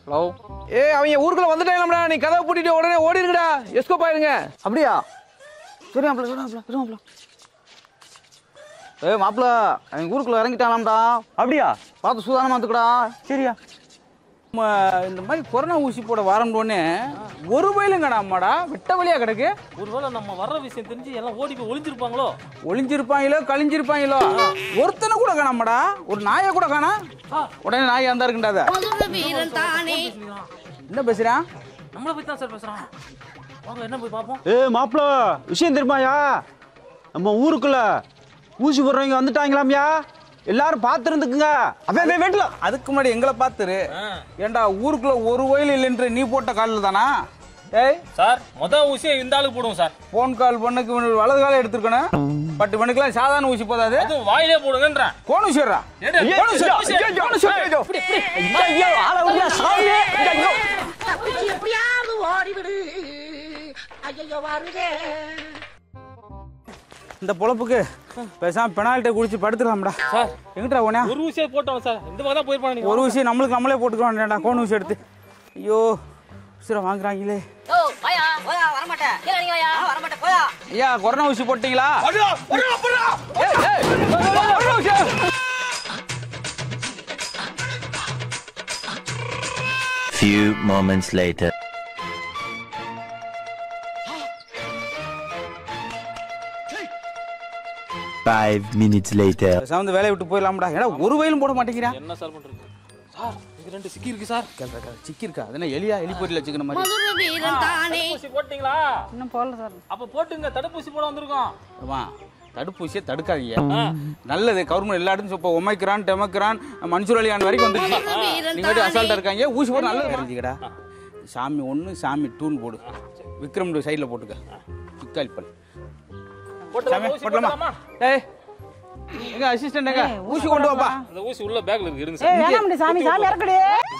Hello ஏ அவங்க ஊருக்குள்ள வந்துட்டாங்களாம்டா நீ கதவை பூட்டிட்டு உடனே ஓடிருங்கடா எஸ்கோப் ஆயிருங்க அப்படியா சரி மாப்பிள சரி மாப்பிள சரி மாப்பிள ஏய் மாப்பிள அவங்க ஊருக்குள்ள இறங்கிட்டாங்களாம்டா அப்படியா பார்த்து சூதானமா இருந்துக்கடா சரியா நம்ம இந்த மாதிரி கொரோனா ஊசி போட வாரம்னு ஒரு வயலும் அம்மாடா வெட்ட வழியா கிடக்கு ஒருவேளை நம்ம வர்ற விஷயம் தெரிஞ்சு எல்லாம் ஓடி போய் ஒளிஞ்சிருப்பாங்களோ ஒளிஞ்சிருப்பாங்களோ கழிஞ்சிருப்பாங்களோ ஒருத்தனை கூட காணாமடா ஒரு நாயை கூட காணா உடனே நாய் அந்த இருக்குண்டாத மதுர வீரன் தானே என்ன பேசுறான் நம்மளை பத்தி தான் சார் பேசுறான் வாங்க என்ன போய் பார்ப்போம் ஏ மாப்பிள விஷயம் தெரியுமாயா நம்ம ஊருக்குள்ள ஊசி போடுறவங்க வந்துட்டாங்களாம்யா எல்லாரும் பார்த்துருந்துக்குங்க அவன் வீட்டுல அதுக்கு முன்னாடி எங்களை பார்த்துரு ஏன்டா ஊருக்குள்ள ஒரு வயல் இல்லைன்ற நீ போட்ட காலில் தானா ஏய் சார் மொத ஊசியை இந்த ஆளுக்கு போடுவோம் சார் போன் கால் பண்ணுக்கு இவனுக்கு வலது காலம் எடுத்துருக்கணும் பட்டு மணிக்கெல்லாம் சாதாரண ஊசி போதாது அதுவும் வாயிலே போடுங்கன்றேன் கோன் ஊசிடுறா ஏடா, கோன் ஊசி ஐயோ, ஐயோ, கோன் ஊசி. தப்பிச்சு எப்படியாவது ஓடிவிடு ஐயோ வருதே இந்த பொழப்புக்கு பேசாம பெனால்ட்டி குடிச்சு படுத்துடலாம்டா சார் எங்கிட்டா போனியா ஒரு ஊசியை போட்டோம் சார் இந்த மாதிரி தான் போயிருப்பாங்க நீங்க ஒரு ஊசி நம்மளுக்கு நம்மளே போட்டுக்கலாம் கோன் ஊசி எடுத்து ஐயோ உசிரை வாங்குறாங்களே ஓ வாயா போயா வரமாட்டேன் கீழே இறங்கி வாயா வரமாட்டேன் போயா ஐயா கொரோனா ஊசி போட்டீங்களா ஏய், ஏய், கொரோனா ஊசி. Few moments later. Five minutes later. பேசாம இந்த வேலையை விட்டு போயிடலாம்டா ஏன்னா ஒரு வயலும் போட மாட்டேங்கிறா என்ன சார் பண்றது சார் இது ரெண்டு சிக்கி இருக்கு சார் சிக்கி இருக்கா அது என்ன எலியா எலி பொரியல் வச்சுக்கிற மாதிரி மதுர வீரன் தானே ஊசி போட்டீங்களா இன்னும் போடல சார் அப்ப போட்டுங்க தடுப்பூசி போட வந்திருக்கோம் ஆமா தடுப்பூசியை தடுக்காதீங்க நல்லது கவர்மெண்ட் எல்லா இடத்தும் இப்போ ஒமைக்ரான் டெமக்ரான் மன்சூரலியான் வரைக்கும் வந்துருச்சு நீங்க மட்டும் அசால்ட்டா இருக்காங்க ஊசி போட நல்லது தெரிஞ்சுக்கடா சாமி ஒன்று சாமி டூன் போடு விக்ரம் சைடில் போட்டுக்க பிக்காளி பல் போட்டுலாமா? சாமி ஊசி போட்டலாமா போட்டுலாமா? ஏய் எங்க அசிஸ்டன்ட் எங்க ஊசி கொண்டு வாப்பா அந்த ஊசி உள்ள பேக்ல இருக்கு இருங்க ஏய் சார் வேணாம் சாமி சாமி இறக்கடி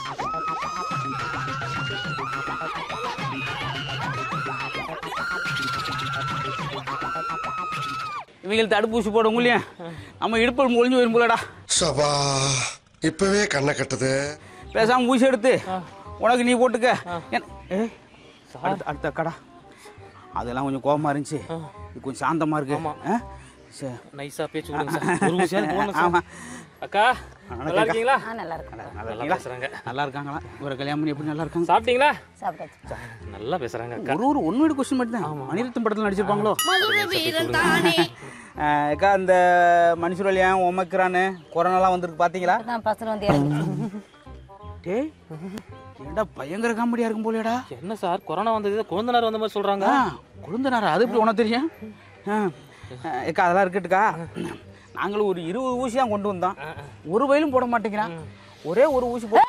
இவங்களுக்கு தடுப்பூசி போட முடியும் நம்ம இடுப்பில் மொழிஞ்சு வரும் போலடா சபா இப்பவே கண்ணை கட்டுது பேசாம ஊசி எடுத்து உனக்கு நீ போட்டுக்க ஏன்- ஏய், அடுத்த அடுத்த கடா அதெல்லாம் கொஞ்சம் கோபமா இருந்துச்சு இது கொஞ்சம் சாந்தமா இருக்கு ஆ? சரி. நைஸா பேச்சு விடுங்க சார் ஒரு ஊசியாவது போடணும் சார் ஆமா அக்கா நல்லா இருக்கீங்களா நல்லா இருக்கு நல்லா நல்லா இருக்கீங்களா? பேசுறாங்க நல்லா இருக்காங்களா ஒரு கல்யாணம் பண்ணி எப்படி நல்லா இருக்காங்க சாப்பிட்டீங்களா சாப்பிட்டாச்சு நல்லா பேசுறாங்க அக்கா ஒரு ஒரு ஒன் வீடு கொஸ்டின் மட்டும் தான் மணிரத்தம் படத்தில் நடிச்சிருப்பாங்களோ மதுர வீரன் தானே ஆ, அக்கா இந்த மனுஷுரலியான் ஒமக்ரானு கொரோனாலாம் வந்திருக்கு பாத்தீங்களா தான் பசங்க வந்து இறங்கி டேய் ஏன்டா பயங்கர காமெடியா இருக்கும் போலடா என்ன சார் கொரோனா வந்தது குழந்தைனார் வந்த மாதிரி சொல்றாங்க ஆ குழந்தனாரா அது எப்படி உனக்கு தெரியும் ஆ, ஆ, ஏக்கா அதெல்லாம் இருக்கட்டுக்கா நாங்களும் ஒரு இருபது ஊசி தான் கொண்டு வந்தோம் ஒரு வயலும் போட மாட்டேங்கிறான் ஒரே ஒரு ஊசி போ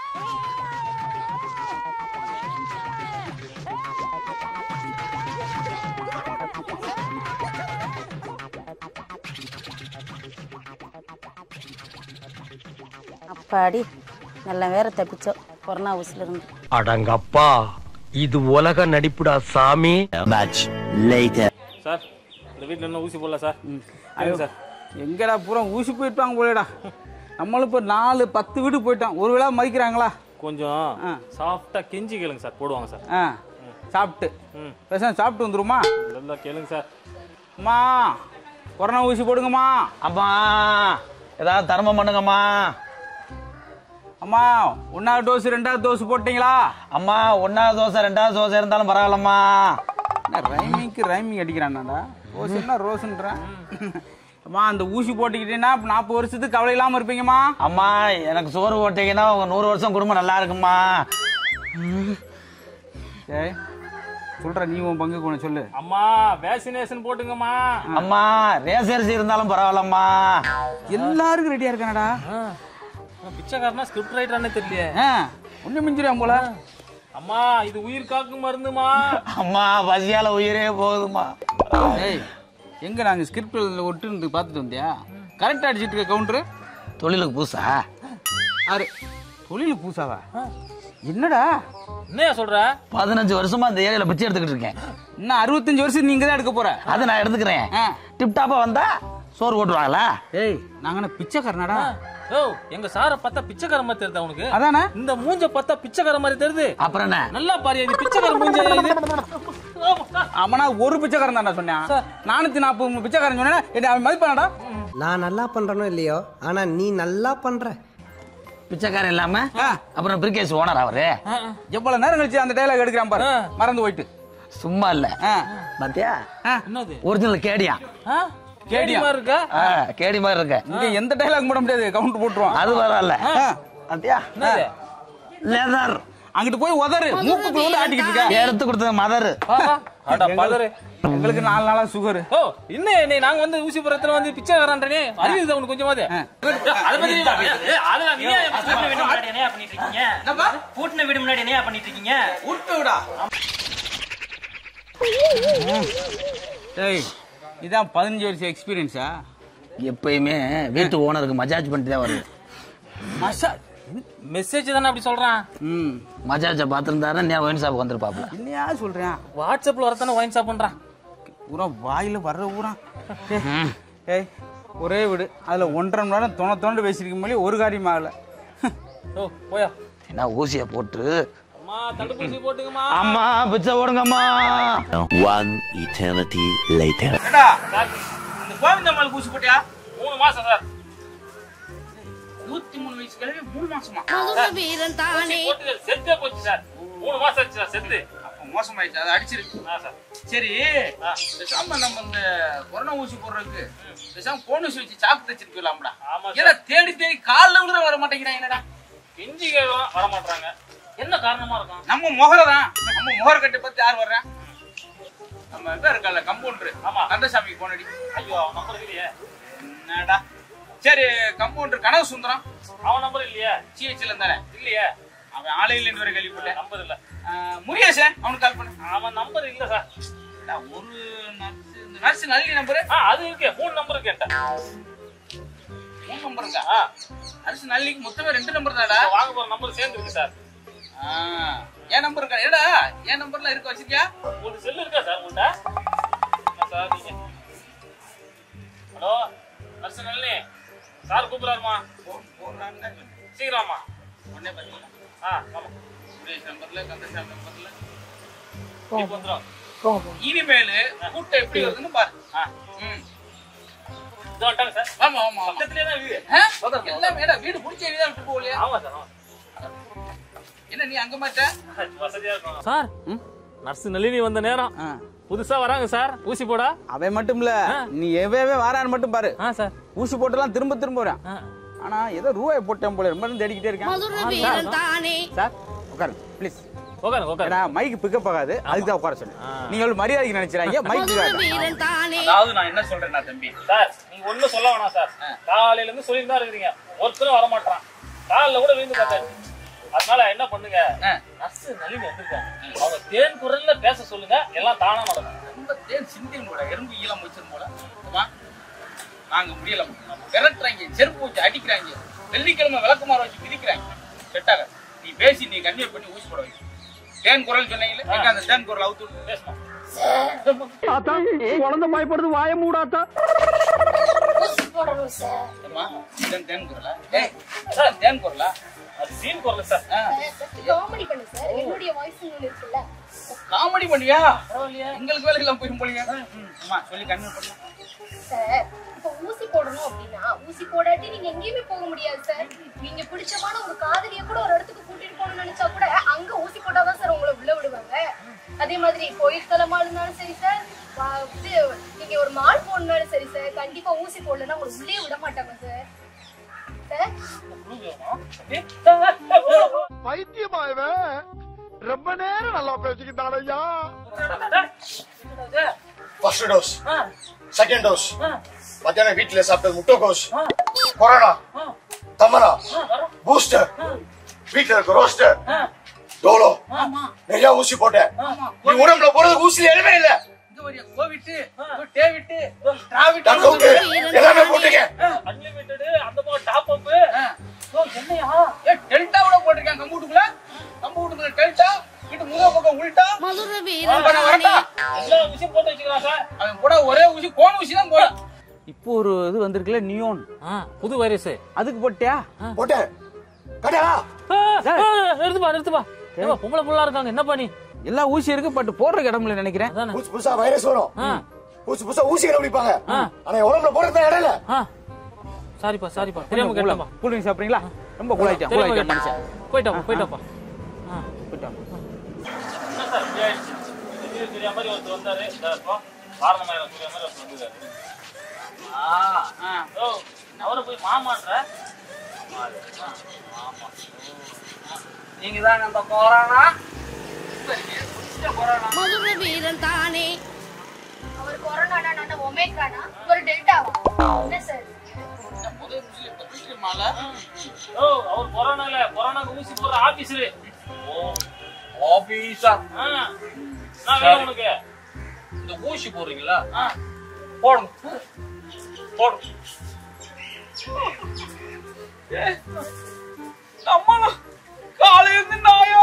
அப்பாடி நல்ல வேற தப்பிச்சோம் கொரோனா ஊசில இருந்து அடங்கப்பா இது உலக நடிப்புடா சாமி Much later. சார் இந்த வீட்ல என்ன ஊசி போடல சார் ஐயோ சார் எங்கடா பூரா ஊசி போயிட்டாங்க போலடா நம்மளும் இப்போ நாலு பத்து வீடு போயிட்டோம் ஒரு விழா மதிக்கிறாங்களா கொஞ்சம் ஆ. சாஃப்டா கெஞ்சி கேளுங்க சார் போடுவாங்க சார் ஆ சாப்பிட்டு ம். பேசாம சாப்பிட்டு வந்துருமா நல்லா கேளுங்க சார் அம்மா கொரோனா ஊசி போடுங்கம்மா அம்மா ஏதாவது தர்மம் பண்ணுங்கம்மா அம்மா ஒன்றாவது டோஸ் ரெண்டாவது டோஸ் போட்டீங்களா அம்மா ஒன்னாவது தோசை ரெண்டாவது தோசை இருந்தாலும் பரவாயில்லம்மா என்ன ரைமிங்க்கு ரைமிங் அடிக்கிறான்டா ரோஸ்னா ரோஸ்ன்றான் அம்மா அந்த ஊசி போட்டுக்கிட்டீங்கன்னா நாற்பது வருஷத்துக்கு கவலை இல்லாமல் இருப்பீங்கம்மா அம்மா எனக்கு சோறு போட்டீங்கன்னா உங்க நூறு வருஷம் குடும்பம் நல்லா இருக்கும்மா சரி சொல்ற நீ உன் பங்கு கொண்டு சொல்லு அம்மா வேக்சினேஷன் போட்டுங்கம்மா அம்மா ரேசரிசி இருந்தாலும் பரவாயில்லம்மா எல்லாருக்கும் ரெடியா இருக்கானடா நான் பிச்சைக்காரனா ஸ்கிரிப்ட் ரைட்டரானே தெரியலையே ஆ ஒன்றும் மிஞ்சிருவான் போல அம்மா இது உயிர் காக்கும் மருந்துமா அம்மா பசியால உயிரே போகுதுமா ஏய் எங்க நாங்க ஸ்கிரிப்ட் ஒட்டு இருந்து பார்த்துட்டு வந்தியா கரெக்டா அடிச்சிட்டு இருக்க கவுண்டரு தொழிலுக்கு பூசா ஆறு தொழில் பூசாவா என்னடா என்னையா சொல்ற பதினஞ்சு வருஷமா இந்த ஏரியால பிச்சை எடுத்துக்கிட்டு இருக்கேன் இன்னும் அறுபத்தஞ்சு வருஷம் நீங்க தான் எடுக்க போற அதை நான் எடுத்துக்கிறேன் ஆ. டிப் டாப்பா வந்தா சோறு ஓட்டுவாங்களா ஏய் நாங்க என்ன பிச்சைக்காரனாடா ஓ எங்க சாரை பார்த்தா பிச்சைக்கார மாதிரி தெரியுதா உனக்கு அதானே இந்த மூஞ்ச பார்த்தா பிச்சைக்கார மாதிரி தெரியுது அப்புறம் என்ன நல்லா பாரு இது பிச்சைக்கார மூஞ்ச இது அவனா ஒரு பிச்சைக்காரன் தான்டா சொன்னேன் நானூத்தி நாற்பது பிச்சைக்காரன் சொன்னேன் என்ன அவன் மதிப்பானடா நான் நல்லா பண்றேனோ இல்லையோ ஆனா நீ நல்லா பண்ற பிச்சைக்காரன் இல்லாம அப்புறம் பிரிகேஸ் ஓனர் அவரு எவ்வளவு நேரம் கழிச்சு அந்த டைலாக் எடுக்கிறான் பாரு மறந்து போயிட்டு சும்மா இல்ல பாத்தியா என்னது ஒரிஜினல் கேடியா கேடி மாதிரி இருக்கா ஆ, கேடி மாதிரி இருக்க இங்க எந்த டைலாக் போட முடியாது கவுண்ட் போட்டுருவான் அது வரல ஆ. பாத்தியா என்னது? லெதர் அங்கிட்டு போய் உதறு மூக்குக்குள்ள வந்து ஆட்டிக்கிட்டு இருக்க எடுத்து கொடுத்தது மதர் ஆஹா, அட பதறு எங்களுக்கு நாலு நாளா சுகர் ஓ இன்னும் என்னை நாங்க வந்து ஊசி புறத்துல வந்து பிச்சைக்காரன்றனே அறியுது உனக்கு கொஞ்சமாவது அதை பத்தி நீ பாரு. ஏய், அதெல்லாம் நீ ஏன் கூட்டின வீடு முன்னாடி என்ன பண்ணிட்டு இருக்கீங்க கூட்டின வீடு முன்னாடி என்ன பண்ணிட்டு இருக்கீங்க விட்டு விடா ஏய் இதான் பதினஞ்சு வருஷம் எக்ஸ்பீரியன்ஸா எப்பயுமே வீட்டு ஓனருக்கு மஜாஜ் பண்ணிட்டு தான் வருது மசா மெசேஜ் தானே அப்படி சொல்றான் ம் மஜாஜை பார்த்துருந்தாருன்னா நீ ஒயின் ஷாப் வந்திருப்பாப்ல என்னையா சொல்றேன் வாட்ஸ்அப்ல வரத்தானே வாங்கி சாப்பிடுறான் பூரா வாயில வர்ற பூரா ஏய், ஏய் ஒரே வீடு அதுல ஒன்றரை மணி நேரம் தொண தொண்டு பேசிருக்க முடியும் ஒரு காரியம் ஆகல ஓ போயா என்ன ஊசியை போட்டு அம்மா தடுப்பூசி போட்டுங்கம்மா அம்மா பிச்சை போடுங்கம்மா One eternity later. ஏடா இந்த கோவிந்தம்மாள் பூசி போட்டியா மூணு மாசம் சார் நூத்தி மூணு வயசு கிழவி மூணு மாசமா மதுர வீரன் தானே போட்டு செத்தே போச்சு சார் மூணு மாசம் ஆச்சு சார் செத்து அப்ப மோசமாயிடுச்சு அதை அடிச்சிருக்கு ஆ சார் சரி பேசாம நம்ம இந்த கொரோனா ஊசி போடுறதுக்கு பேசாம போன் ஊசி வச்சு சாக்கு தச்சிட்டு போயிடலாம்டா ஆமா சார். ஏன்னா தேடி தேடி காலில் விழுற வர மாட்டேங்கிறாங்க என்னடா கெஞ்சி கேட்கலாம் வர மாட்டாங்க என்ன காரணமா இருக்கும் நம்ம முகர தான் நம்ம முகர கட்டை பத்தி யார் வர்றேன் நம்ம இதான் இருக்கல கம்பவுண்டர் ஆமா. கந்தசாமிக்கு போனடி ஐயோ அவன் நம்பர் இல்லையே என்னடா சரி கம்பவுண்டர் கனவு சுந்தரம் அவன் நம்பர் இல்லையே சிஹெச்ல இருந்தானே இல்லையே அவன் ஆலையில வரை கேள்விப்பட்டேன் நம்பர் இல்ல ஆஹ், முருகேசன் அவனுக்கு கால் பண்ணு அவன் நம்பர் இல்ல சார் டா, ஒரு நர்ஸ் இந்த நர்ஸ் நல்லி நம்பரு ஆ அது இருக்கே மூணு நம்பர் கேட்டேன் மூணு நம்பர் இருக்கா ஆ நர்ஸ் நல்லிக்கு மொத்தமே ரெண்டு நம்பர் தாடா இப்ப வாங்க போற நம்பர் சேர்ந்து இருக்கு சார் ஆ, என் நம்பர் இருக்கா ஏடா என் நம்பர்ல இருக்க வச்சிருக்கியா ஒரு செல்லு இருக்கா சார் உங்கள்கிட்ட என்ன சார் நீங்க ஹலோ நர்ஸ் நல்லி சார் கூப்பிடுறாருமா சீக்கிரமா உடனே பாத்தீங்களா ஆ ஆமா சுரேஷ் நம்பர்ல கந்தசாமி நம்பர்ல இப்போ வந்துடும் இனிமேல் கூட்டம் எப்படி வருதுன்னு பாரு ஆ ம். இது வந்துட்டாங்க சார் ஆமா ஆமா ஆமா பக்கத்துலயே தான் வீடு ஆ? எல்லாமே ஏடா வீடு பிடிச்ச வீடு தான் விட்டு போகலையா ஆமா சார் ஆமா என்ன நீ அங்க மாட்ட வசதியா இருக்கும் சார் நர்ஸ் நளினி வந்த நேரம் ஆ. புதுசா வராங்க சார் ஊசி போடா அவன் மட்டும் இல்ல நீ எவே வாரான்னு மட்டும் பாரு ஆ சார் ஊசி போட்டுலாம் திரும்ப திரும்ப வரான் ஆ. ஆனா ஏதோ ரூபாய் போட்டேன் போல ரொம்ப நேரம் தேடிக்கிட்டே இருக்கேன் மதுர வீரன் தானே சார் உட்காரு ப்ளீஸ் உட்காருங்க உட்காருங்க ஏன்னா மைக் பிக்கப் ஆகாது அதுக்கு தான் உட்கார சொல்லு நீங்க எவ்வளவு மரியாதைக்கு நினைச்சாங்க மைக் மதுர வீரன் தானே அதாவது நான் என்ன சொல்றேன்னா தம்பி சார் நீங்க ஒண்ணும் சொல்ல வேணாம் சார் காலையில இருந்து சொல்லிட்டு தான் இருக்கிறீங்க ஒருத்தரும் வர மாட்டான் காலில் கூட விழுந்து பார்த்தாச்சு அதனால என்ன பண்ணுங்க நர்ஸ் நளினி வந்திருக்காங்க அவங்க தேன் குரல்ல பேச சொல்லுங்க எல்லாம் தானா நடக்கும் ரொம்ப தேன் சிந்தின் கூட எறும்பு ஈழம் வச்சிரும் போல ஆமா? நாங்க முடியல விரட்டுறாங்க செருப்பு வச்சு அடிக்கிறாங்க வெள்ளிக்கிழமை விளக்குமாறு வச்சு மிதிக்கிறாங்க செட்டாக நீ பேசி நீ கன்வே பண்ணி ஊசி போட வைக்க தேன் குரல் சொன்னீங்களே எங்க அந்த தேன் குரல் அவுத்து விட்டு பேசணும் குழந்தை பயப்படுது வாய மூடாத்தா ஏம்மா, இதான் தேன் குரலா ஏய் சார் தேன் குரலா அது சீன் குரல் சார் ஆ. காமெடி பண்ணு சார் என்னுடைய வாய்ஸ் ஒன்று இருக்குல்ல காமெடி பண்ணியா எங்களுக்கு வேலை எல்லாம் போய் போலீங்க அம்மா சொல்லி கன்வே பண்ணு சார் இப்போ ஊசி போடணும் அப்படின்னா ஊசி போடாட்டி நீங்க எங்கேயுமே போக முடியாது சார் நீங்க பிடிச்சமான உங்க காதலிய கூட ஒரு இடத்துக்கு கூட்டிட்டு போகணும்னு நினைச்சா கூட அங்க ஊசி போட்டாதான் சார் உங்களை உள்ள விடுவாங்க அதே மாதிரி கோயில் தலமா இருந்தாலும் சரி சார் வா- இது நீங்க ஒரு மால் போடணும்னாலும் சரி சார் கண்டிப்பா ஊசி போடலன்னா உங்களை உள்ளே விட மாட்டாங்க சார் சார் பைத்தியமா இவன் ரொம்ப நேரம் நல்லா பேசிக்கிட்டான் ஐயா ஃபர்ஸ்ட் டோஸ் செகண்ட் டோஸ் மத்தியானம் வீட்டுல சாப்பிட்டது முட்டைகோஸ் கொரோனா தமரா பூஸ்டர் வீட்டுல இருக்க ரோஸ்டர் டோலோ நிறைய ஊசி போட்டேன் நீ உடம்புல போறது ஊசில எதுவுமே இல்ல இங்க வரியா கோவிட் டேவிட் டிராவிட் டக்கவுட் எல்லாமே போட்டுக்க அன்லிமிட்டடு அந்த பக்கம் டாப் அப் என்னையா ஏ டெல்டாவோட போட்டிருக்கேன் கம்ப்யூட்டருக்குள்ள கம்ப்யூட்டருக்குள்ள டெல்டா இது முதல் பக்கம் உள்டா மதுர அப்ப வீரன் நான் வரட்டா எல்லா விஷயம் போட்டு வச்சுக்கலாம் சார் அவன் போட ஒரே ஊசி கோன் ஊசி தான் போறான் இப்போ ஒரு இது வந்திருக்குல்ல நியோன் புது வைரஸ் அதுக்கு போட்டியா போட்டேன் கடா நிறுத்துப்பா நிறுத்துப்பா ஏப்பா, பொம்பளை புள்ளா இருக்காங்க என்ன பண்ணி எல்லா ஊசி இருக்கு பட் போடுறதுக்கு இடம் இல்ல நினைக்கிறேன் புதுசு புதுசா வைரஸ் வரும் புதுசு புதுசா ஊசி கண்டுபிடிப்பாங்க ஆனா என் உடம்புல போடுறது இடம் இல்ல சாரிப்பா சாரிப்பா தெரியாம கேட்டப்பா கூலிங் சாப்பிடுறீங்களா ரொம்ப கூலாயிட்டேன் தெரியாம கூலாயிட்டேன் கேட்டேன். மனுஷன் போயிட்டாப்பா போயிட்டாப்பா போயிட்டான் என்ன சார் இப்படி ஆயிடுச்சு திடீர்னு தெரியாம மாதிரி ஒருத்தர் வந்தாரு இந்த இப்போ காரணமாயிரம் தெரியாம மாதிரி ஒருத்தர் வந்தாரு ஓ அவரை போய் மாமான்ற நீங்க தான் அந்த கொரோனா மதுர வீரன் தானே அவர் கொரோனாடா நான் ஒமேகானா ஒரு டெல்டாவா என்ன சார் ஓ அவர் கொரோனால கொரோனாக்கு ஊசி போடுற ஆபீசரு ஆபீஸா நான் வேணும் உனக்கு இந்த ஊசி போடுறீங்களா ஆ. போடுங்க போடுங்க நம்மளும் காலையில இருந்து நாயா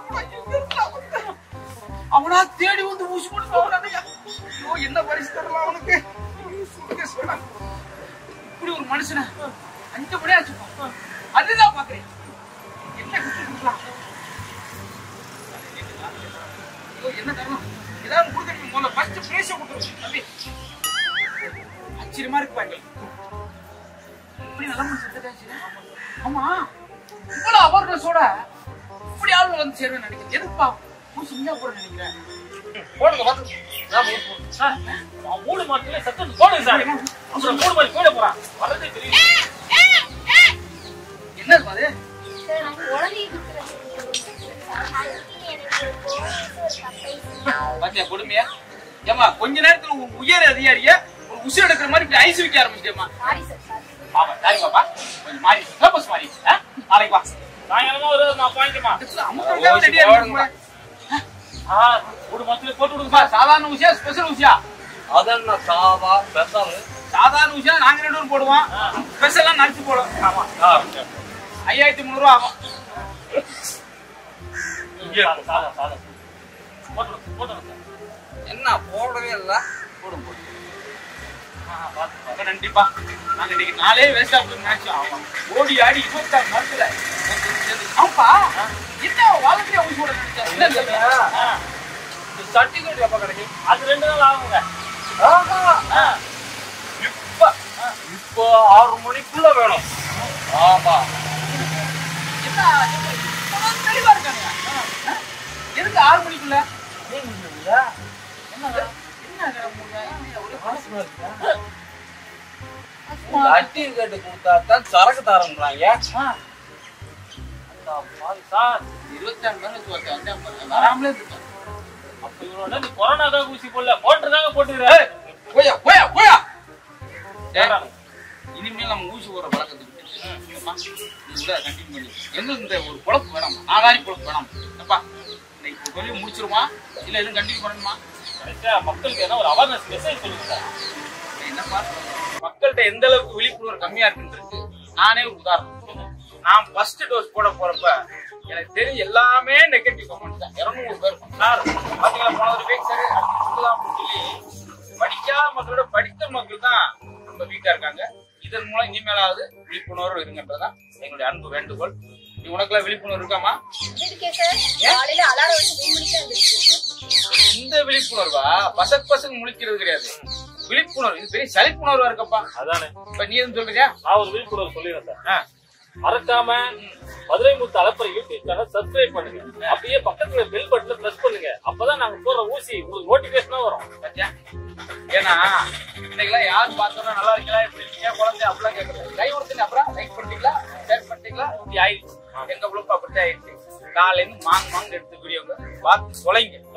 அவனா தேடி வந்து ஊசி போட்டு போறானயா ஐயோ என்ன பரிசு தரலாம் அவனுக்கு சொல்லுங்க சொல்ல இப்படி ஒரு மனுஷனை அஞ்சு மணி ஆச்சு அதுதான் பாக்குறேன் என்ன குத்து கொடுக்கலாம் ஐயோ என்ன தரணும் ஏதாவது கொடுக்கணும் முதல்ல ஃபர்ஸ்ட் பிரேஷ கொடுத்துருங்க தம்பி ஆச்சரியமா இருக்கு பாருங்க இப்படி நல்ல மனுஷன் இருக்காச்சு ஆமா இவ்வளவு அவர்னஸோட இப்படி ஆள் வந்து சேருவேன் நினைக்கிறேன் எதுக்குப்பா பூசி நீயா போட நினைக்கிறேன் போடுங்க பார்த்து நான் போட்டு போடுறேன். சார் அவன் மூணு மாட்டுல சத்து போடுங்க சார் அப்புறம் மூணு மாடி போயிட போறான் வரதே தெரியும் என்ன இருக்கும் அது சார் நான் உடனே கொடுக்குறேன் பாத்தியா கொடுமையா ஏமா கொஞ்ச நேரத்துல உன் உயர் அதிகாரிய ஒரு உசிர் எடுக்கிற மாதிரி இப்படி ஐஸ் வைக்க ஆரம்பிச்சிட்டேமா சாரி சார் சாரி ஆமா சாரி பாப்பா கொஞ்சம் மாறி சிலபஸ் மாறி ஆ? நாளைக்கு வா சாயங்காலமா ஒரு நான் பாயிண்ட்டுமா அமுக்கறதுக்காக ரெடியா இருக்கு ஆ ஒரு மாசத்துல போட்டு விடுங்க சும்மா சாதாரண ஊசியா ஸ்பெஷல் ஊசியா அதென்ன சாவா பெசாலு சாதாரண ஊசியா நாங்க ரெண்டு பேரும் போடுவோம் ஸ்பெஷலா நடிச்சு போடுவோம் ஆமா ஐயாயிரத்தி முந்நூறு ரூபா ஆகும் சாதா சாதா போட்டு விடுங்க, போட்டு விடுங்க. என்ன போடவே இல்ல போடும் போடும் நன்றிப்பா நாங்க இன்னைக்கு நாளே வேஸ்டா போய் மேட்ச் ஆகும் ஓடி ஆடி இருபத்தாறு நேரத்துல ஆமாப்பா என்ன வாலண்டியா ஊசி போட நினைச்சா இல்ல இல்ல சர்டிபிகேட் எப்ப கிடைக்கும் அது ரெண்டு நாள் ஆகுங்க ஆஹா. இப்ப இப்போ ஆறு மணிக்குள்ள வேணும் ஆமா என்ன இப்பதான் தெளிவா இருக்காங்க ஆ? எதுக்கு ஆறு மணிக்குள்ள என்னது? என்ன சர்டிபிகேட் கொடுத்தா தான் சரக்கு தரன்றாங்க சார் இருபத்தாறு மணி நேரம் வச்சு வந்தேன் பாருங்க. வராமலே இருந்துட்டேன். அப்ப இவரோட நீ கொரோனாக்காக ஊசி போடல போட்டுருக்காங்க போட்டுக்கிற ஏய், போயா போயா போயா ஏய், இனிமேல் நம்ம ஊசி போடுற பழக்கத்தை விட்டுட்டு, அம்மா, நீ உள்ள continue பண்ணு. எங்களுக்கு இந்த ஒரு பொழப்பு வேணாம் நாலாரி பொழப்பு வேணாம் அப்பா இன்னைக்கு ஒரு தொழில் முடிச்சிருமா இல்ல எதுவும் கண்டினியூ பண்ணணுமா கரெக்டா மக்களுக்கு என்ன ஒரு அவேர்னஸ் மெசேஜ் சொல்லுங்க சார் என்னப்பா மக்கள்கிட்ட எந்த அளவுக்கு விழிப்புணர்வு கம்மியா இருக்குன்றது நானே ஒரு உதாரணம் நான் ஃபர்ஸ்ட் டோஸ் போட போறப்ப எனக்கு தெரிஞ்ச எல்லாமே நெகட்டிவ் கமெண்ட் தான் இருநூறு பேர் சார் பாத்தீங்களா போன ஒரு பேக் சார் சொல்லி படிக்காத மக்களோட படித்த மக்கள் தான் ரொம்ப வீக்கா இருக்காங்க இதன் மூலம் இனிமேலாவது விழிப்புணர்வு இருங்கன்றதான் எங்களுடைய அன்பு வேண்டுகோள் நீ உனக்குலாம் விழிப்புணர்வு இருக்காமா இருக்கேன் சார் காலையில அலாரம் வச்சு மூணு மணிக்கு வந்துருக்கேன் இந்த விழிப்புணர்வா பசக் பசங்க முழிக்கிறது கிடையாது விழிப்புணர்வு இது பெரிய சலிப்புணர்வா இருக்கப்பா அதானே இப்ப நீ எதுவும் சொல்றியா நான் ஒரு விழிப்புணர்வு சொல்லிடுறேன் சார் மறக்காம Madurai Muthu Alappara YouTube channel subscribe பண்ணுங்க அப்படியே பக்கத்துல பெல் பட்டனை பிரஸ் பண்ணுங்க அப்பதான் நாங்க போடுற ஊசி உங்களுக்கு நோட்டிபிகேஷனா வரும் பாத்தியா? ஏன்னா இன்னைக்கெல்லாம் யார் பார்த்தோம்னா நல்லா இருக்கீங்களா எப்படி இருக்கீங்க குழந்தை அப்படிலாம் கேட்கறது கை கொடுத்துட்டு அப்புறம் லைக் பண்ணிட்டீங்களா ஷேர் பண்ணிட்டீங்களா இப்படி ஆயிடுச்சு எங்க பிள்ளைங்க அப்படி ஆயிடுச்சு காலையில இருந்து மாங்க மாங்க எடுத்து வீடியோங்க பார்த்து தொலைங்க